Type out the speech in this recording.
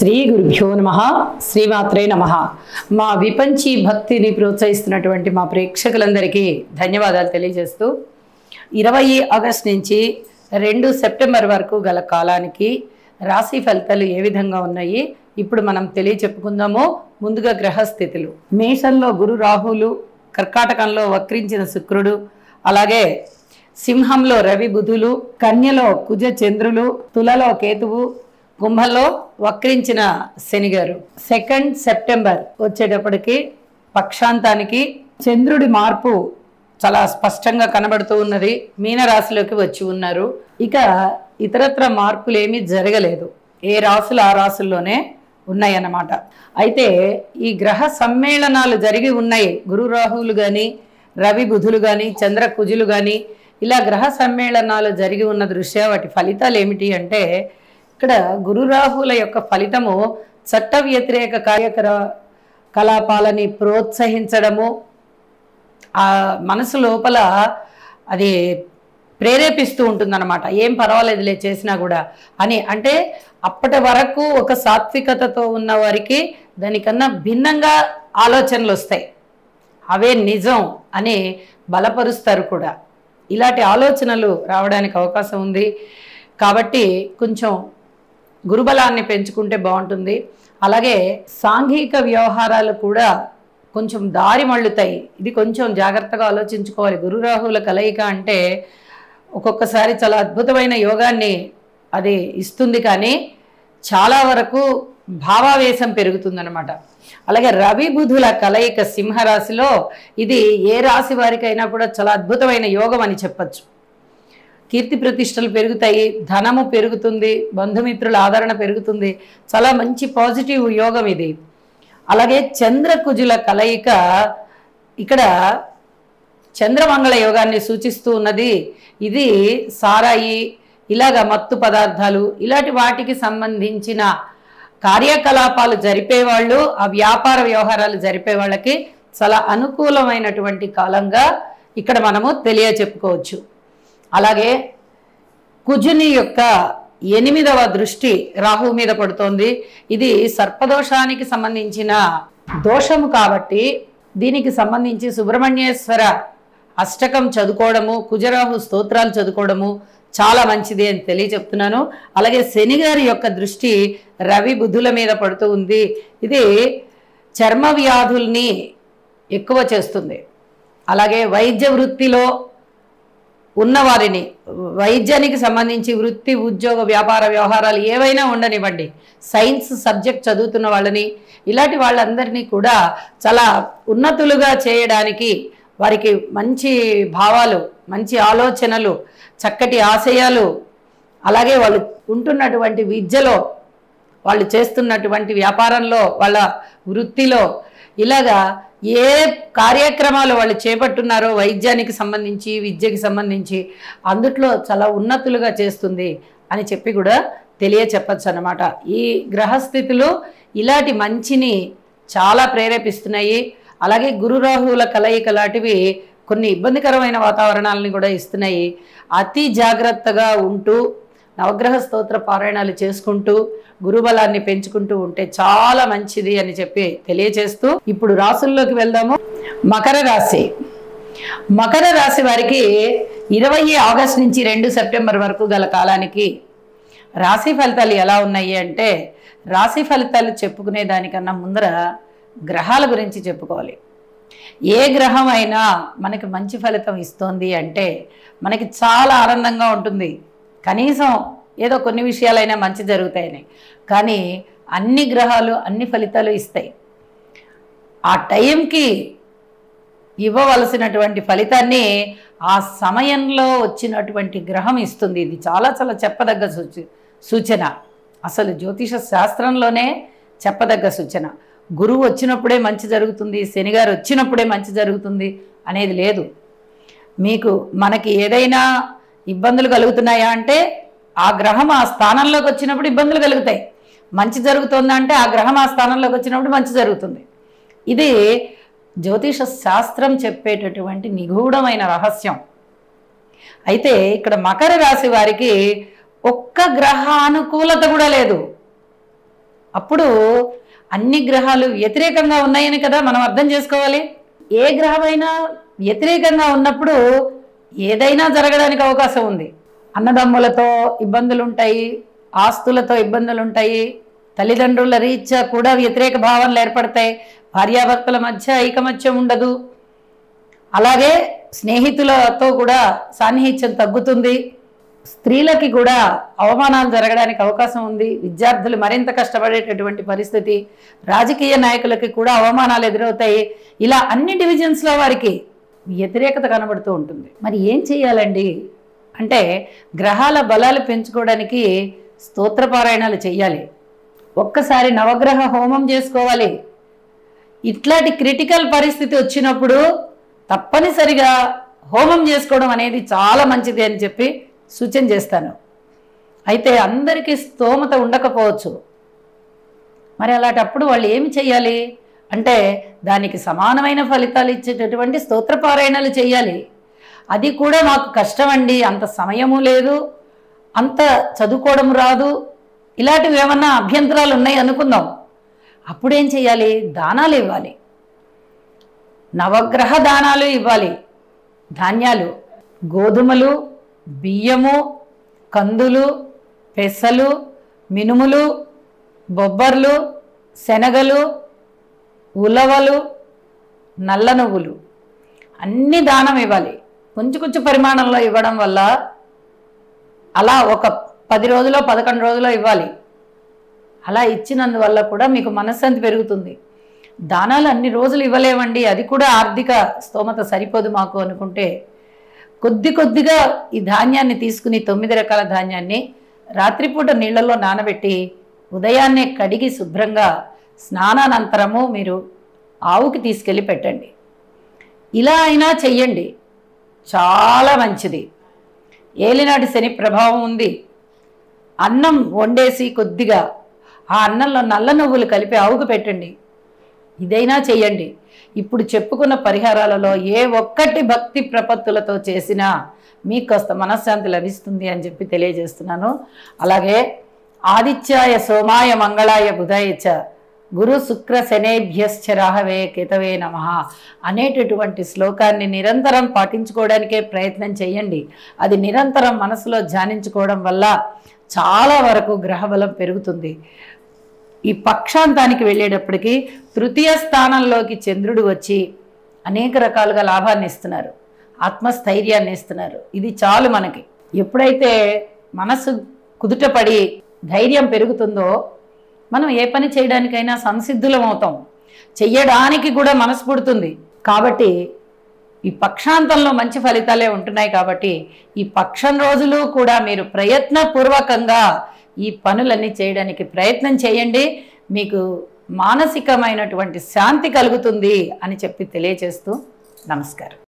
శ్రీ గురుభ్యో నమ శ్రీమాత్రే నమ మా విపంచి భక్తిని ప్రోత్సహిస్తున్నటువంటి మా ప్రేక్షకులందరికీ ధన్యవాదాలు తెలియజేస్తూ ఇరవై ఆగస్ట్ నుంచి రెండు సెప్టెంబర్ వరకు గల కాలానికి రాశి ఫలితాలు ఏ విధంగా ఉన్నాయి ఇప్పుడు మనం తెలియచెప్పుకుందాము ముందుగా గ్రహస్థితులు మేషంలో గురు రాహులు కర్కాటకంలో వక్రించిన శుక్రుడు అలాగే సింహంలో రవి బుధులు కన్యలో కుజ చంద్రులు తులలో కేతువు కుంభంలో వక్రించిన శనిగారు సెకండ్ సెప్టెంబర్ వచ్చేటప్పటికి పక్షాంతానికి చంద్రుడి మార్పు చాలా స్పష్టంగా కనబడుతూ ఉన్నది మీనరాశిలోకి వచ్చి ఉన్నారు ఇక ఇతరత్ర మార్పులు ఏమీ జరగలేదు ఏ రాసులు ఆ రాసుల్లోనే ఉన్నాయన్నమాట అయితే ఈ గ్రహ సమ్మేళనాలు జరిగి ఉన్నాయి గురు రాహువులు కానీ రవి బుధులు కానీ చంద్ర కుజులు కానీ ఇలా గ్రహ సమ్మేళనాలు జరిగి ఉన్న దృష్ట్యా వాటి ఫలితాలు ఏమిటి అంటే ఇక్కడ గురు రాహుల యొక్క ఫలితము చట్ట వ్యతిరేక కార్యకర కలాపాలని ప్రోత్సహించడము ఆ మనసు లోపల అది ప్రేరేపిస్తూ ఉంటుందన్నమాట ఏం పర్వాలేదులే చేసినా కూడా అని అంటే అప్పటి వరకు ఒక సాత్వికతతో ఉన్న వారికి దానికన్నా భిన్నంగా ఆలోచనలు వస్తాయి అవే నిజం అని బలపరుస్తారు కూడా ఇలాంటి ఆలోచనలు రావడానికి అవకాశం ఉంది కాబట్టి కొంచెం గురుబలాన్ని పెంచుకుంటే బాగుంటుంది అలాగే సాంఘిక వ్యవహారాలు కూడా కొంచెం దారి మళ్ళుతాయి ఇది కొంచెం జాగ్రత్తగా ఆలోచించుకోవాలి గురు రాహుల కలయిక అంటే ఒక్కొక్కసారి చాలా అద్భుతమైన యోగాన్ని అది ఇస్తుంది కానీ చాలా వరకు భావావేశం పెరుగుతుందన్నమాట అలాగే రవి బుధుల కలయిక సింహరాశిలో ఇది ఏ రాశి వారికైనా కూడా చాలా అద్భుతమైన యోగం అని చెప్పచ్చు కీర్తి ప్రతిష్టలు పెరుగుతాయి ధనము పెరుగుతుంది బంధుమిత్రుల ఆదరణ పెరుగుతుంది చాలా మంచి పాజిటివ్ యోగం ఇది అలాగే చంద్రకుజుల కలయిక ఇక్కడ చంద్రమంగళ యోగాన్ని సూచిస్తూ ఉన్నది ఇది సారాయి ఇలాగ మత్తు పదార్థాలు ఇలాంటి వాటికి సంబంధించిన కార్యకలాపాలు జరిపేవాళ్ళు ఆ వ్యాపార వ్యవహారాలు జరిపే వాళ్ళకి చాలా అనుకూలమైనటువంటి కాలంగా ఇక్కడ మనము తెలియచెప్పుకోవచ్చు అలాగే కుజుని యొక్క ఎనిమిదవ దృష్టి రాహు మీద పడుతోంది ఇది సర్పదోషానికి సంబంధించిన దోషము కాబట్టి దీనికి సంబంధించి సుబ్రహ్మణ్యేశ్వర అష్టకం చదువుకోవడము కుజరాహు స్తోత్రాలు చదువుకోవడము చాలా మంచిది అని తెలియచెప్తున్నాను అలాగే శనిగారి యొక్క దృష్టి రవి బుధుల మీద పడుతూ ఉంది ఇది చర్మ వ్యాధుల్ని ఎక్కువ చేస్తుంది అలాగే వైద్య వృత్తిలో ఉన్నవారిని వైద్యానికి సంబంధించి వృత్తి ఉద్యోగ వ్యాపార వ్యవహారాలు ఏవైనా ఉండనివ్వండి సైన్స్ సబ్జెక్ట్ చదువుతున్న వాళ్ళని ఇలాంటి వాళ్ళందరినీ కూడా చాలా ఉన్నతులుగా చేయడానికి వారికి మంచి భావాలు మంచి ఆలోచనలు చక్కటి ఆశయాలు అలాగే వాళ్ళు ఉంటున్నటువంటి విద్యలో వాళ్ళు చేస్తున్నటువంటి వ్యాపారంలో వాళ్ళ వృత్తిలో ఇలాగా ఏ కార్యక్రమాలు వాళ్ళు చేపట్టున్నారో వైద్యానికి సంబంధించి విద్యకి సంబంధించి అందుట్లో చాలా ఉన్నతులుగా చేస్తుంది అని చెప్పి కూడా తెలియ చెప్పచ్చు అనమాట ఈ గ్రహస్థితులు ఇలాంటి మంచిని చాలా ప్రేరేపిస్తున్నాయి అలాగే గురు రాహువుల కలయిక లాంటివి కొన్ని ఇబ్బందికరమైన వాతావరణాలని కూడా ఇస్తున్నాయి అతి జాగ్రత్తగా ఉంటూ నవగ్రహ స్తోత్ర పారాయణాలు చేసుకుంటూ గురుబలాన్ని పెంచుకుంటూ ఉంటే చాలా మంచిది అని చెప్పి తెలియచేస్తూ ఇప్పుడు రాసుల్లోకి వెళ్దాము మకర రాశి మకర రాశి వారికి ఇరవై ఆగస్ట్ నుంచి రెండు సెప్టెంబర్ వరకు గల కాలానికి రాశి ఫలితాలు ఎలా ఉన్నాయి అంటే రాశి ఫలితాలు చెప్పుకునే దానికన్నా ముందర గ్రహాల గురించి చెప్పుకోవాలి ఏ గ్రహం అయినా మనకి మంచి ఫలితం ఇస్తోంది అంటే మనకి చాలా ఆనందంగా ఉంటుంది కనీసం ఏదో కొన్ని విషయాలైనా మంచి జరుగుతాయని కానీ అన్ని గ్రహాలు అన్ని ఫలితాలు ఇస్తాయి ఆ టైంకి ఇవ్వవలసినటువంటి ఫలితాన్ని ఆ సమయంలో వచ్చినటువంటి గ్రహం ఇస్తుంది ఇది చాలా చాలా చెప్పదగ్గ సూచి సూచన అసలు జ్యోతిష శాస్త్రంలోనే చెప్పదగ్గ సూచన గురువు వచ్చినప్పుడే మంచి జరుగుతుంది శనిగారు వచ్చినప్పుడే మంచి జరుగుతుంది అనేది లేదు మీకు మనకి ఏదైనా ఇబ్బందులు కలుగుతున్నాయా అంటే ఆ గ్రహం ఆ స్థానంలోకి వచ్చినప్పుడు ఇబ్బందులు కలుగుతాయి మంచి జరుగుతుందా అంటే ఆ గ్రహం ఆ స్థానంలోకి వచ్చినప్పుడు మంచి జరుగుతుంది ఇది జ్యోతిష శాస్త్రం చెప్పేటటువంటి నిగూఢమైన రహస్యం అయితే ఇక్కడ మకర రాశి వారికి ఒక్క గ్రహ అనుకూలత కూడా లేదు అప్పుడు అన్ని గ్రహాలు వ్యతిరేకంగా ఉన్నాయని కదా మనం అర్థం చేసుకోవాలి ఏ గ్రహమైనా వ్యతిరేకంగా ఉన్నప్పుడు ఏదైనా జరగడానికి అవకాశం ఉంది అన్నదమ్ములతో ఇబ్బందులు ఉంటాయి ఆస్తులతో ఇబ్బందులు ఉంటాయి తల్లిదండ్రుల రీత్యా కూడా వ్యతిరేక భావనలు ఏర్పడతాయి భార్యాభర్తల మధ్య ఐకమత్యం ఉండదు అలాగే స్నేహితులతో కూడా సాన్నిహిత్యం తగ్గుతుంది స్త్రీలకి కూడా అవమానాలు జరగడానికి అవకాశం ఉంది విద్యార్థులు మరింత కష్టపడేటటువంటి పరిస్థితి రాజకీయ నాయకులకి కూడా అవమానాలు ఎదురవుతాయి ఇలా అన్ని డివిజన్స్లో వారికి వ్యతిరేకత కనబడుతూ ఉంటుంది మరి ఏం చేయాలండి అంటే గ్రహాల బలాలు పెంచుకోవడానికి స్తోత్రపారాయణాలు చేయాలి ఒక్కసారి నవగ్రహ హోమం చేసుకోవాలి ఇట్లాంటి క్రిటికల్ పరిస్థితి వచ్చినప్పుడు తప్పనిసరిగా హోమం చేసుకోవడం అనేది చాలా మంచిది అని చెప్పి సూచన చేస్తాను అయితే అందరికీ స్తోమత ఉండకపోవచ్చు మరి అలాంటప్పుడు వాళ్ళు ఏమి చేయాలి అంటే దానికి సమానమైన ఫలితాలు ఇచ్చేటటువంటి స్తోత్రపారాయణలు చేయాలి అది కూడా మాకు కష్టమండి అంత సమయము లేదు అంత చదువుకోవడం రాదు ఇలాంటివి ఏమన్నా అభ్యంతరాలు ఉన్నాయి అనుకుందాం అప్పుడేం చేయాలి దానాలు ఇవ్వాలి నవగ్రహ దానాలు ఇవ్వాలి ధాన్యాలు గోధుమలు బియ్యము కందులు పెసలు మినుములు బొబ్బర్లు శనగలు ఉలవలు నల్ల నువ్వులు అన్ని దానం ఇవ్వాలి కొంచెం కొంచెం పరిమాణంలో ఇవ్వడం వల్ల అలా ఒక పది రోజులో పదకొండు రోజులో ఇవ్వాలి అలా ఇచ్చినందువల్ల కూడా మీకు మనశ్శాంతి పెరుగుతుంది దానాలు అన్ని రోజులు ఇవ్వలేమండి అది కూడా ఆర్థిక స్తోమత సరిపోదు మాకు అనుకుంటే కొద్ది కొద్దిగా ఈ ధాన్యాన్ని తీసుకుని తొమ్మిది రకాల ధాన్యాన్ని రాత్రిపూట నీళ్ళలో నానబెట్టి ఉదయాన్నే కడిగి శుభ్రంగా స్నానానంతరము మీరు ఆవుకి తీసుకెళ్ళి పెట్టండి ఇలా అయినా చెయ్యండి చాలా మంచిది ఏలినాటి శని ప్రభావం ఉంది అన్నం వండేసి కొద్దిగా ఆ అన్నంలో నల్ల నువ్వులు కలిపి ఆవుకు పెట్టండి ఇదైనా చెయ్యండి ఇప్పుడు చెప్పుకున్న పరిహారాలలో ఏ ఒక్కటి భక్తి ప్రపత్తులతో చేసినా మీకు కాస్త మనశ్శాంతి లభిస్తుంది అని చెప్పి తెలియజేస్తున్నాను అలాగే ఆదిత్యాయ సోమాయ మంగళాయ బుధాయ చ గురు శుక్ర శనేభ్యశ్చ రాహవే కేతవే నమ అనేటటువంటి శ్లోకాన్ని నిరంతరం పాటించుకోవడానికే ప్రయత్నం చేయండి అది నిరంతరం మనసులో ధ్యానించుకోవడం వల్ల చాలా వరకు గ్రహబలం పెరుగుతుంది ఈ పక్షాంతానికి వెళ్ళేటప్పటికి తృతీయ స్థానంలోకి చంద్రుడు వచ్చి అనేక రకాలుగా లాభాన్ని ఇస్తున్నారు ఆత్మస్థైర్యాన్ని ఇస్తున్నారు ఇది చాలు మనకి ఎప్పుడైతే మనసు కుదుటపడి ధైర్యం పెరుగుతుందో మనం ఏ పని చేయడానికైనా సంసిద్ధులం అవుతాం చెయ్యడానికి కూడా మనసు పుడుతుంది కాబట్టి ఈ పక్షాంతంలో మంచి ఫలితాలే ఉంటున్నాయి కాబట్టి ఈ పక్షం రోజులు కూడా మీరు ప్రయత్నపూర్వకంగా ఈ పనులన్నీ చేయడానికి ప్రయత్నం చేయండి మీకు మానసికమైనటువంటి శాంతి కలుగుతుంది అని చెప్పి తెలియజేస్తూ నమస్కారం